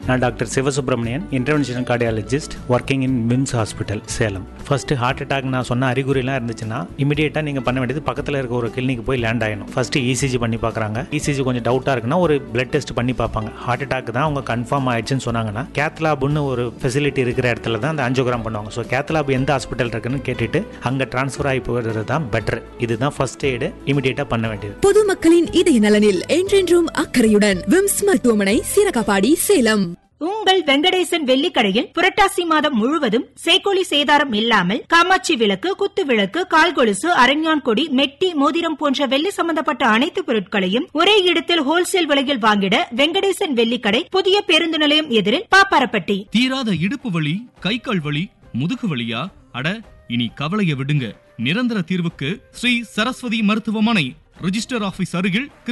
நான் doctor Sivasubramanian interventional cardiologist working in VIMS hospital Salem first heart attack நான் சொன்ன அறிகுறிலாம் இருந்துச்சுன்னா இமீடியட்டாக நீங்கள் பண்ண வேண்டியது பக்கத்தில் இருக்க ஒரு கிளினிக் போய் லேண்ட் ஆகணும் ஃபர்ஸ்ட் இசிஜி பண்ணி பார்க்குறாங்க இசிஜி கொஞ்சம் டவுட்டாக இருக்குன்னா ஒரு பிளட் டெஸ்ட் பண்ணி பார்ப்பாங்க ஹார்ட் அட்டாக் தான் அவங்க கன்ஃபார்ம் ஆயிடுச்சுன்னு சொன்னாங்கன்னா கேத்லாப்னு ஒரு ஃபெசிலிட்டி இருக்கிற இடத்துல தான் அந்த ஆஞ்சியோகிராம் பண்ணுவாங்க ஸோ கேத்லாப் எந்த ஹாஸ்பிட்டல் இருக்குன்னு கேட்டுட்டு அங்கே ட்ரான்ஸ்ஃபர் ஆகி போகிறது தான் பெட்டர் இதுதான் ஃபர்ஸ்ட் எய்டு இமீடியட்டாக பண்ண வேண்டியது பொதுமக்களின் இதய நலனில் என்றென்றும் அக்கறையுடன் விம்ஸ் மருத்துவமனை சீரகாப்பாடி சேலம் உங்கள் வெங்கடேசன் வெள்ளிக்கடையில் புரட்டாசி மாதம் முழுவதும் சேக்கோலி சேதாரம் இல்லாமல் காமாட்சி விளக்கு குத்து விளக்கு கால்கொலுசு அரஞ்சான் கொடி மெட்டி மோதிரம் போன்ற வெள்ளி சம்பந்தப்பட்ட அனைத்து பொருட்களையும் ஒரே இடத்தில் ஹோல்சேல் விலையில் வாங்கிட வெங்கடேசன் வெள்ளிக்கடை புதிய பேருந்து நிலையம் எதிரில் பாப்பாரப்பட்டி தீராத இடுப்பு வலி கை கால் வலி முதுகு வலியா அட இனி கவலைய விடுங்க நிரந்தர தீர்வுக்கு ஸ்ரீ சரஸ்வதி மருத்துவமனை ரிஜிஸ்டர் ஆபீஸ் அருகில்